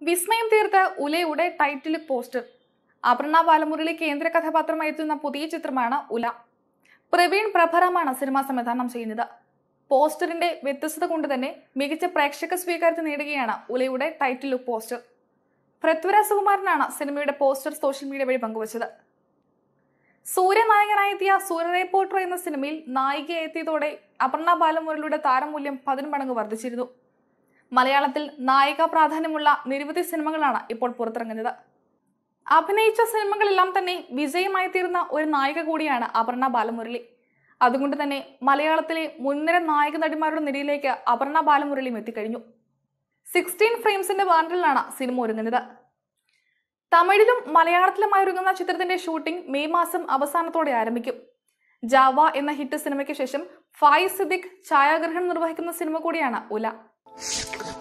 വിസ്മയം തീർത്ത ഉലയുടെ ടൈറ്റിൽ പോസ്റ്റർ അപർണ ബാലമുരളി കേന്ദ്ര കഥാപാത്രമായി എത്തുന്ന പുതിയ ചിത്രമാണ് ഉല പ്രവീൺ പ്രഭറമാണ് സിനിമ സംവിധാനം ചെയ്യുന്നത് പോസ്റ്ററിന്റെ വ്യത്യസ്തത കൊണ്ട് തന്നെ മികച്ച പ്രേക്ഷക സ്വീകാര്യത നേടുകയാണ് ഉലയുടെ ടൈറ്റിൽ ലുക്ക് പോസ്റ്റർ പൃഥ്വിരാജ് സുകുമാരനാണ് സിനിമയുടെ പോസ്റ്റർ സോഷ്യൽ മീഡിയ വഴി പങ്കുവച്ചത് സൂര്യനായകനായെത്തിയ സൂര്യ റിപ്പോർട്ടർ എന്ന സിനിമയിൽ നായികയെത്തിയതോടെ അപർണ ബാലമുരളിയുടെ താരമൂല്യം പതിന് മടങ്ങ് വർദ്ധിച്ചിരുന്നു മലയാളത്തിൽ നായിക പ്രാധാന്യമുള്ള നിരവധി സിനിമകളാണ് ഇപ്പോൾ പുറത്തിറങ്ങുന്നത് അഭിനയിച്ച സിനിമകളെല്ലാം തന്നെ വിജയമായി തീർന്ന ഒരു നായിക കൂടിയാണ് അപർണ ബാലമുരളി അതുകൊണ്ട് തന്നെ മലയാളത്തിലെ മുൻനിര നായക നടിമാരുടെ നിരയിലേക്ക് അപർണ ബാലമുരളിയും എത്തിക്കഴിഞ്ഞു സിക്സ്റ്റീൻ ഫ്രെയിംസിന്റെ ബാനറിലാണ് സിനിമ ഒരുങ്ങുന്നത് തമിഴിലും മലയാളത്തിലുമായി ഒരുങ്ങുന്ന ചിത്രത്തിന്റെ ഷൂട്ടിംഗ് മെയ് മാസം അവസാനത്തോടെ ആരംഭിക്കും ജാവ എന്ന ഹിറ്റ് സിനിമയ്ക്ക് ശേഷം ഫായിസ് സിദ്ദിഖ് ഛായാഗ്രഹണം നിർവഹിക്കുന്ന സിനിമ കൂടിയാണ് ഉല